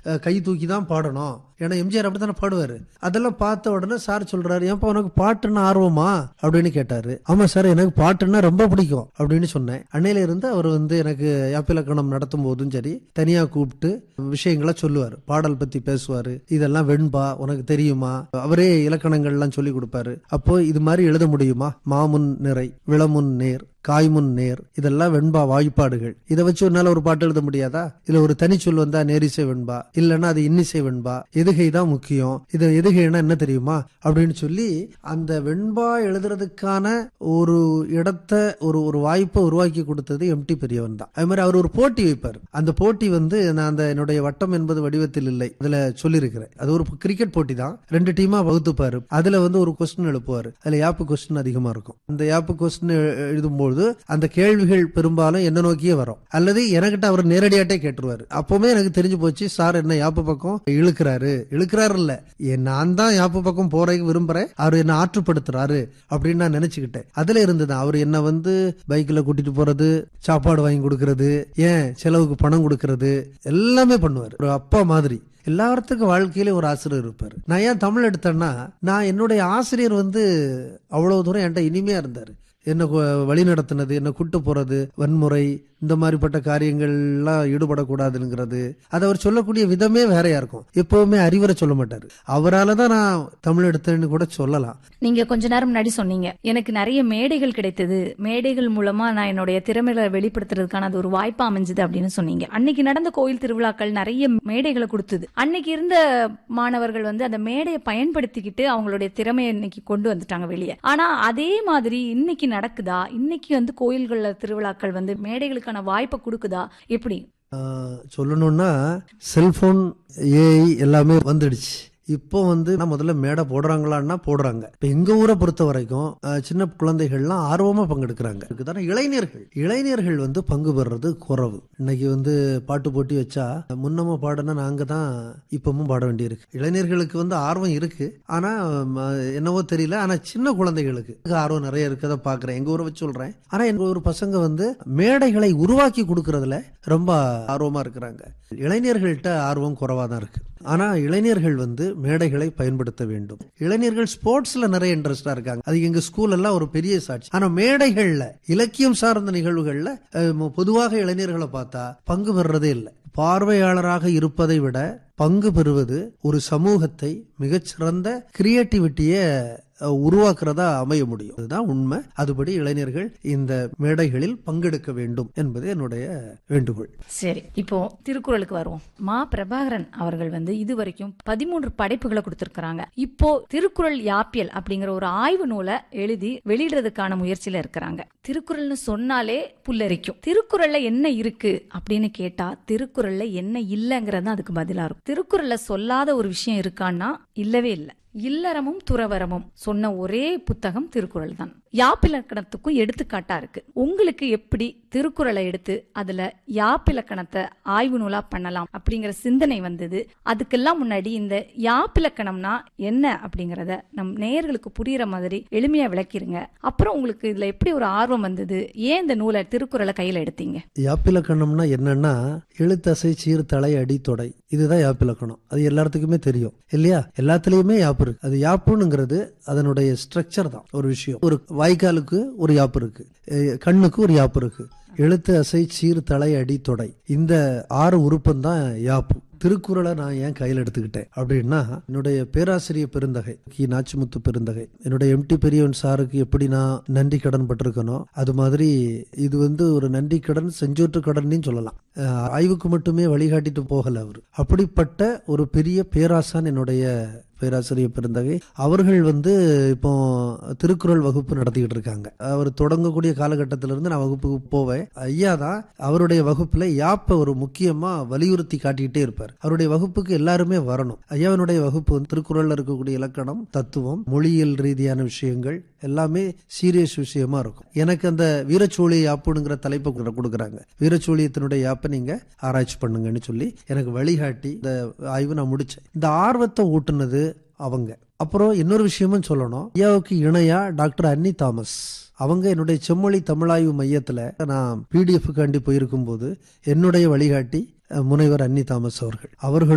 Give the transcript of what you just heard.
அஹ், கை தூக்கி தான் பாடணும் ஏன்னா எம்ஜிஆர் அப்படித்தானே பாடுவாரு அதெல்லாம் பார்த்த உடனே சார் சொல்றாரு ஏன்பா உனக்கு பாட்டுன்னா ஆர்வமா அப்படின்னு கேட்டாரு ஆமா சார் எனக்கு பாட்டுன்னா ரொம்ப பிடிக்கும் அப்படின்னு சொன்னேன் அன்னையில இருந்து அவர் வந்து எனக்கு யாப்பிலக்கணம் நடத்தும் போதும் சரி தனியா கூப்பிட்டு விஷயங்களை சொல்லுவார் பாடல் பத்தி பேசுவாரு இதெல்லாம் வெண்பா உனக்கு தெரியுமா அவரே இலக்கணங்கள்லாம் சொல்லி கொடுப்பாரு அப்போ இது மாதிரி எழுத முடியுமா மாமுன் நிறை விளமுன் நேர் காய்முன் நேர் இதெல்லாம் வெண்பா வாய்ப்பாடுகள் இதை வச்சு உன்னால ஒரு பாட்டு எழுத முடியாதா இல்ல ஒரு தனிச்சொல் வந்தா நேரிசை வெண்பா இல்லைன்னா அது இன்னிசை வெண்பா எதுகை தான் முக்கியம் இது எதுகைன்னா என்ன தெரியுமா அப்படின்னு சொல்லி அந்த வெண்பா எழுதுறதுக்கான ஒரு இடத்தை ஒரு ஒரு வாய்ப்பை உருவாக்கி கொடுத்தது எம்டி பெரியவன் தான் அது மாதிரி அவர் ஒரு போட்டி வைப்பார் அந்த போட்டி வந்து நான் அந்த என்னுடைய வட்டம் என்பது வடிவத்தில் இல்லை அதுல சொல்லியிருக்கிறேன் அது ஒரு கிரிக்கெட் போட்டி தான் ரெண்டு டீமா வகுத்துப்பாரு அதுல வந்து ஒரு கொஸ்டின் எழுப்புவாரு அதுல யாப்பு கொஸ்டின் அதிகமா இருக்கும் அந்த யாப்பு கொஸ்டின் எழுதும்போது அந்த கேள்விகள் பெரும்பாலும் என்ன நோக்கியே வரும் அல்லது எனக்கிட்ட அவர் நேரடியாட்டே கேட்டுருவாரு அப்பவுமே எனக்கு தெரிஞ்சு போச்சு சார் என்ன யாப்பு பக்கம் இழுக்கிறாரு இழுக்கிறாரு இல்ல ஏ, நான் தான் யாப்பு பக்கம் போறதுக்கு விரும்புறேன் அவர் என்ன ஆற்றுப்படுத்துறாரு அப்படின்னு நான் நினைச்சுக்கிட்டேன் அதுல இருந்துதான் அவர் என்ன வந்து பைக்ல கூட்டிட்டு போறது சாப்பாடு வாங்கி கொடுக்கறது ஏன் செலவுக்கு பணம் கொடுக்கறது எல்லாமே பண்ணுவார் ஒரு அப்பா மாதிரி எல்லாத்துக்கும் வாழ்க்கையில ஒரு ஆசிரியர் இருப்பார் நான் ஏன் தமிழ் எடுத்தேன்னா நான் என்னுடைய ஆசிரியர் வந்து அவ்வளவு தூரம் என்கிட்ட இனிமையா இருந்தாரு என்ன கு- வழி நடத்தினது என்ன கூட்டு போறது வன்முறை இந்த மாதிரிப்பட்ட காரியங்கள்லாம் ஈடுபடக்கூடாதுங்கிறது அது அவர் சொல்லக்கூடிய விதமே வேறையா இருக்கும் எப்பவுமே அறிவுரை சொல்ல மாட்டாரு அவரால தான் நான் தமிழ் எடுத்தேன்னு கூட சொல்லலாம் நீங்க கொஞ்ச நேரம் முன்னாடி சொன்னீங்க எனக்கு நிறைய மேடைகள் கிடைத்தது மேடைகள் மூலமா நான் என்னுடைய திறமைகளை வெளிப்படுத்துறதுக்கான அது ஒரு வாய்ப்பா அமைஞ்சது அப்படின்னு சொன்னீங்க அன்னைக்கு நடந்த கோயில் திருவிழாக்கள் நிறைய மேடைகளை கொடுத்தது அன்னைக்கு இருந்த மாணவர்கள் வந்து அந்த மேடையை பயன்படுத்திக்கிட்டு அவங்களுடைய திறமையை இன்னைக்கு கொண்டு வந்துட்டாங்க வெளியே ஆனா அதே மாதிரி இன்னைக்கு நடக்குதா இன்னைக்கு வந்து கோயில்கள்ல திருவிழாக்கள் வந்து மேடைகளுக்கான வாய்ப்பை கொடுக்குதா எப்படி ஆஹ் சொல்லணும்னா செல்போன் ஏஐ எல்லாமே வந்துடுச்சு இப்போ வந்து நான் முதல்ல மேடை போடுறாங்களான்னா போடுறாங்க இப்போ எங்க ஊரை பொறுத்த வரைக்கும் ஆஹ் சின்ன குழந்தைகள்லாம் ஆர்வமா பங்கெடுக்கிறாங்க இதுக்குதானே இளைஞர்கள் இளைஞர்கள் வந்து பங்கு பெறுறது குறைவு இன்னைக்கு வந்து பாட்டு போட்டி வச்சா முன்னமா பாடினா நாங்க தான் இப்பவும் பாட வேண்டியிருக்கு இளைஞர்களுக்கு வந்து ஆர்வம் இருக்கு ஆனா ம, என்னவோ தெரியல ஆனா சின்ன குழந்தைகளுக்கு ஆர்வம் நிறைய இருக்கதை பாக்குறேன் எங்க ஊரை வச்சு சொல்றேன் ஆனா எங்க ஒரு பசங்க வந்து மேடைகளை உருவாக்கி கொடுக்கறதுல ரொம்ப ஆர்வமா இருக்கிறாங்க இளைஞர்கள்ட்ட ஆர்வம் குறைவா தான் இருக்கு ஆனா இளைஞர்கள் வந்து மேடைகளை பயன்படுத்த வேண்டும் இளைஞர்கள் ஸ்போர்ட்ஸ்ல நிறைய இன்ட்ரெஸ்டா இருக்காங்க அது எங்க ஸ்கூல் எல்லாம் ஒரு பெரிய சாட்சி ஆனா மேடைகள்ல இலக்கியம் சார்ந்த நிகழ்வுகள்ல அஹ், ம- பொதுவாக இளைஞர்களை பார்த்தா பங்கு பெறுறதே இல்லை பார்வையாளராக இருப்பதை விட பங்கு பெறுவது ஒரு சமூகத்தை மிகச்சிறந்த கிரியேட்டிவிட்டியை உருவாக்குறதா அமைய முடியும் அதுதான் உண்மை அதுபடி இளைஞர்கள் இந்த மேடைகளில் பங்கெடுக்க வேண்டும் என்பது என்னுடைய வேண்டுகோள் சரி இப்போ திருக்குறளுக்கு வருவோம் மா பிரபாகரன் அவர்கள் வந்து இதுவரைக்கும் பதிமூன்று படைப்புகளை கொடுத்திருக்கிறாங்க இப்போ திருக்குறள் யாப்பியல் அப்படிங்கிற ஒரு ஆய்வு நூலை எழுதி வெளியிடுறதுக்கான முயற்சியில இருக்கிறாங்க திருக்குறள்னு சொன்னாலே புல்லரிக்கும் திருக்குறள்ல என்ன இருக்கு அப்படின்னு கேட்டா திருக்குறள்ல என்ன இல்லைங்கிறது அதுக்கு பதிலா இருக்கும் திருக்குறள்ல சொல்லாத ஒரு விஷயம் இருக்கான்னா இல்லவே இல்லை இல்லறமும் துறவரமும் சொன்ன ஒரே புத்தகம் திருக்குறள் தான் யாப்பிலக்கணத்துக்கும் எடுத்துக்காட்டா இருக்கு உங்களுக்கு எப்படி திருக்குறளை எடுத்து அதுல யாப்பிலக்கணத்தை ஆய்வு நூலா பண்ணலாம் அப்படிங்கிற சிந்தனை வந்தது அதுக்கெல்லாம் முன்னாடி இந்த யாப்பிலக்கணம்னா என்ன அப்படிங்கறத நம் நேயர்களுக்கு புரியுற மாதிரி எளிமையா விளக்கிருங்க அப்புறம் உங்களுக்கு இதுல எப்படி ஒரு ஆர்வம் வந்தது ஏன் இந்த நூலை திருக்குறளை கையில எடுத்தீங்க யாப்பிலக்கணம்னா என்னன்னா எழுத்தசை சீர்தலை அடித்தொடை இதுதான் யாப்பிலக்கணம் அது எல்லாத்துக்குமே தெரியும் இல்லையா எல்லாத்துலயுமே யாப்பு இருக்கு அது யாப்புங்கிறது அதனுடைய ஸ்ட்ரக்சர் தான் ஒரு விஷயம் ஒரு வாய்க்காலுக்கு ஒரு யாப்பு இருக்கு அஹ் கண்ணுக்கு ஒரு யாப்பு இருக்கு எழுத்து அசை சீர் தலை அடி தொடை இந்த ஆறு உறுப்பம் தான் யாப்பு திருக்குறளை நான் ஏன் கையில் எடுத்துக்கிட்டேன் அப்படின்னா என்னுடைய பேராசிரியர் பெருந்தகை கி நாச்சிமுத்து பெருந்தகை என்னுடைய எம்டி பெரியவன் சாருக்கு எப்படி நான் நன்றி கடன் பட்டிருக்கனோ அது மாதிரி இது வந்து ஒரு நன்றி கடன் செஞ்சோற்று கடன் சொல்லலாம் அஹ் ஆய்வுக்கு மட்டுமே வழிகாட்டிட்டு போகல அவர் அப்படிப்பட்ட ஒரு பெரிய பேராசான் என்னுடைய பேராசிரியர் பெருந்தகை அவர்கள் வந்து இப்போ திருக்குறள் வகுப்பு நடத்திக்கிட்டு இருக்காங்க அவர் தொடங்கக்கூடிய காலகட்டத்திலிருந்து நான் வகுப்புக்கு போவேன் ஐயா தான் அவருடைய வகுப்புல யாப்பை ஒரு முக்கியமா வலியுறுத்தி காட்டிக்கிட்டே இருப்பார் அவருடைய வகுப்புக்கு எல்லாருமே வரணும் ஐயாவினுடைய வகுப்பு வந்து திருக்குறள்ல இருக்கக்கூடிய இலக்கணம் தத்துவம் மொழியியல் ரீதியான விஷயங்கள் எல்லாமே சீரியஸ் விஷயமா இருக்கும் எனக்கு அந்த வீரச்சோழி யாப்புங்கிற தலைப்பை கொடு- கொடுக்குறாங்க வீரச்சோழியத்தினுடைய யாப்பை நீங்க ஆராய்ச்சி பண்ணுங்கன்னு சொல்லி எனக்கு வழிகாட்டி இந்த ஆய்வு நான் முடிச்சேன் இந்த ஆர்வத்தை ஊட்டுனது அவங்க அப்புறம் இன்னொரு விஷயமும் சொல்லணும் ஐயாவுக்கு இணையா டாக்டர் அன்னி தாமஸ் அவங்க என்னுடைய செம்மொழி தமிழாய்வு மையத்துல நான் பிடிஎஃப் காண்டி போயிருக்கும் போது என்னுடைய வழிகாட்டி அஹ், முனைவர் அன்னி தாமஸ் அவர்கள் அவர்கள்